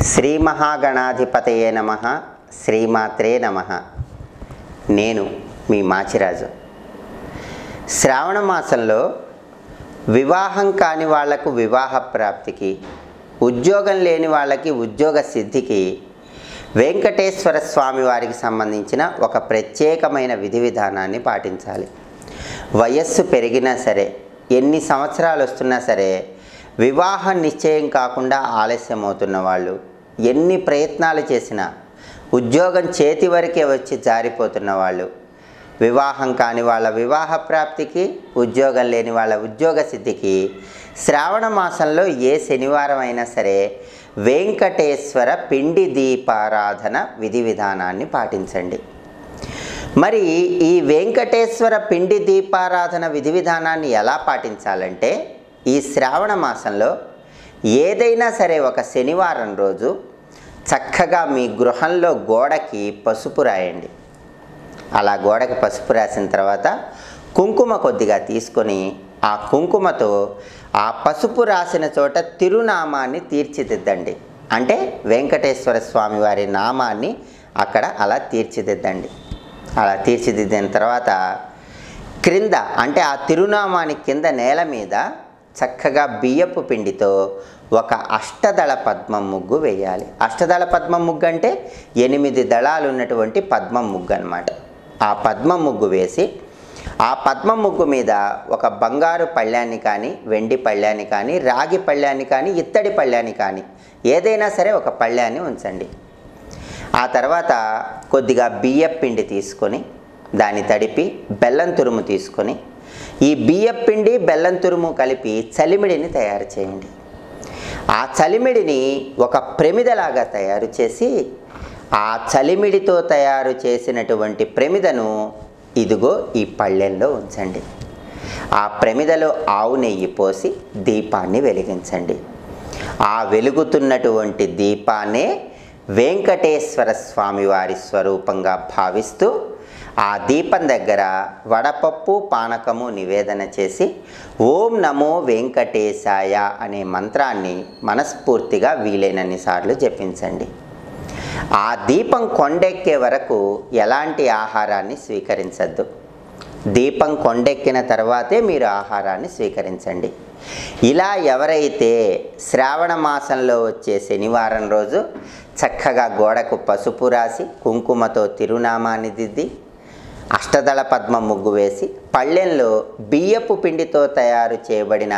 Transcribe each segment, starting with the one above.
శ్రీ మహాగణాధిపతయే నమ శ్రీమాత్రే నమ నేను మీ మాచిరాజు శ్రావణ మాసంలో వివాహం కాని వాళ్లకు వివాహ ప్రాప్తికి ఉద్యోగం లేని వాళ్ళకి ఉద్యోగ సిద్ధికి వెంకటేశ్వర స్వామి వారికి సంబంధించిన ఒక ప్రత్యేకమైన విధి విధానాన్ని పాటించాలి వయస్సు పెరిగినా సరే ఎన్ని సంవత్సరాలు వస్తున్నా సరే వివాహం నిశ్చయం కాకుండా ఆలస్యం అవుతున్న వాళ్ళు ఎన్ని ప్రయత్నాలు చేసినా ఉద్యోగం చేతి వరకే వచ్చి జారిపోతున్న వాళ్ళు వివాహం కాని వాళ్ళ వివాహ ప్రాప్తికి ఉద్యోగం లేని వాళ్ళ ఉద్యోగ సిద్ధికి శ్రావణ మాసంలో ఏ శనివారం అయినా సరే వెంకటేశ్వర పిండి దీపారాధన విధి విధానాన్ని పాటించండి మరి ఈ వెంకటేశ్వర పిండి దీపారాధన విధి విధానాన్ని ఎలా పాటించాలంటే ఈ శ్రావణ మాసంలో ఏదైనా సరే ఒక శనివారం రోజు చక్కగా మీ గృహంలో గోడకి పసుపు రాయండి అలా గోడకి పసుపు రాసిన తర్వాత కుంకుమ కొద్దిగా తీసుకొని ఆ కుంకుమతో ఆ పసుపు రాసిన చోట తిరునామాన్ని తీర్చిదిద్దండి అంటే వెంకటేశ్వర స్వామి వారి నామాన్ని అక్కడ అలా తీర్చిదిద్దండి అలా తీర్చిదిద్దిన తర్వాత క్రింద అంటే ఆ తిరునామాని కింద నేల మీద చక్కగా బియ్యపు పిండితో ఒక అష్టదళ పద్మం ముగ్గు వేయాలి అష్టదళ పద్మం ముగ్గు అంటే ఎనిమిది దళాలు ఉన్నటువంటి పద్మం ముగ్గు అనమాట ఆ పద్మం ముగ్గు వేసి ఆ పద్మ ముగ్గు మీద ఒక బంగారు పళ్ళాన్ని కానీ వెండి పళ్ళాన్ని కానీ రాగి పళ్ళాన్ని కానీ ఇత్తడి పళ్ళాన్ని కానీ ఏదైనా సరే ఒక పళ్ళాన్ని ఉంచండి ఆ తర్వాత కొద్దిగా బియ్యం పిండి తీసుకొని దాన్ని తడిపి బెల్లం తురుము తీసుకొని ఈ బియ్యం పిండి బెల్లం తురుము కలిపి చలిమిడిని తయారు చేయండి ఆ చలిమిడిని ఒక ప్రమిదలాగా తయారు చేసి ఆ చలిమిడితో తయారు చేసినటువంటి ప్రమిదను ఇదిగో ఈ పళ్ళెంలో ఉంచండి ఆ ప్రమిదలో ఆవు నెయ్యి పోసి దీపాన్ని వెలిగించండి ఆ వెలుగుతున్నటువంటి దీపాన్నే వెంకటేశ్వర స్వామి వారి స్వరూపంగా భావిస్తూ ఆ దీపం దగ్గర వడపప్పు పానకము నివేదన చేసి ఓం నమో వెంకటేశాయ అనే మంత్రాన్ని మనస్ఫూర్తిగా వీలైనన్ని సార్లు జపించండి ఆ దీపం కొండెక్కే వరకు ఎలాంటి ఆహారాన్ని స్వీకరించద్దు దీపం కొండెక్కిన తర్వాతే మీరు ఆహారాన్ని స్వీకరించండి ఇలా ఎవరైతే శ్రావణ మాసంలో వచ్చే శనివారం రోజు చక్కగా గోడకు పసుపు రాసి కుంకుమతో తిరునామాన్ని దిద్ది అష్టదళ పద్మ ముగ్గు వేసి పళ్ళెంలో బియ్యపు పిండితో తయారు చేయబడిన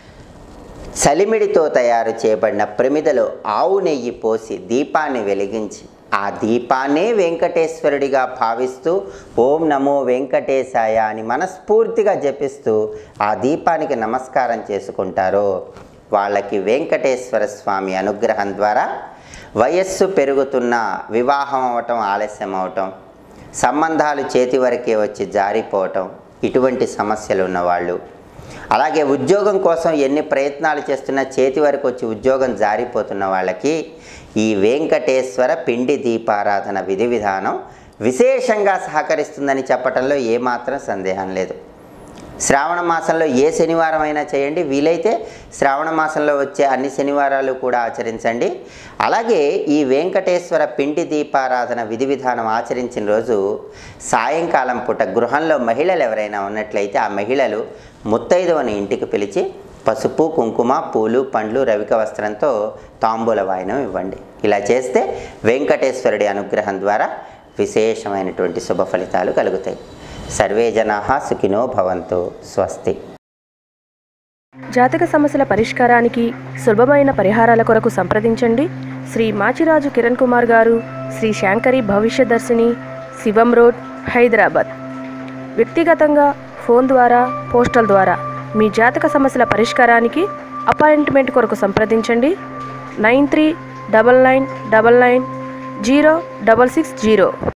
చలిమిడితో తయారు చేయబడిన ప్రమిదలో ఆవు నెయ్యి పోసి దీపాన్ని వెలిగించి ఆ దీపాన్నే వెంకటేశ్వరుడిగా భావిస్తూ ఓం నమో వెంకటేశాయ అని మనస్ఫూర్తిగా జపిస్తూ ఆ దీపానికి నమస్కారం చేసుకుంటారో వాళ్ళకి వెంకటేశ్వర స్వామి అనుగ్రహం ద్వారా వయస్సు పెరుగుతున్న వివాహం అవటం ఆలస్యం అవటం సంబంధాలు చేతి వరకే వచ్చి జారిపోవటం ఇటువంటి సమస్యలు ఉన్నవాళ్ళు అలాగే ఉద్యోగం కోసం ఎన్ని ప్రయత్నాలు చేస్తున్నా చేతి వరకు వచ్చి ఉద్యోగం జారిపోతున్న వాళ్ళకి ఈ వెంకటేశ్వర పిండి దీపారాధన విధి విధానం విశేషంగా సహకరిస్తుందని చెప్పడంలో ఏమాత్రం సందేహం లేదు శ్రావణ మాసంలో ఏ శనివారం అయినా చేయండి వీలైతే శ్రావణ మాసంలో వచ్చే అన్ని శనివారాలు కూడా ఆచరించండి అలాగే ఈ వెంకటేశ్వర పిండి దీపారాధన విధి విధానం ఆచరించిన రోజు సాయంకాలం పూట గృహంలో మహిళలు ఎవరైనా ఉన్నట్లయితే ఆ మహిళలు ముత్తైదువని ఇంటికి పిలిచి పసుపు కుంకుమ పూలు పండ్లు రవిక వస్త్రంతో తాంబూల వాయనం ఇవ్వండి ఇలా చేస్తే వెంకటేశ్వరుడి అనుగ్రహం ద్వారా విశేషమైనటువంటి శుభ ఫలితాలు కలుగుతాయి సర్వే జనా సుఖినో భవంతు స్వస్తి జాతక సమస్యల పరిష్కారానికి సులభమైన పరిహారాల కొరకు సంప్రదించండి శ్రీ మాచిరాజు కిరణ్ కుమార్ గారు శ్రీ శాంకరి భవిష్యదర్శిని శివం రోడ్ హైదరాబాద్ వ్యక్తిగతంగా ఫోన్ ద్వారా పోస్టల్ ద్వారా మీ జాతక సమస్యల పరిష్కారానికి అపాయింట్మెంట్ కొరకు సంప్రదించండి nine three double nine double nine zero double six zero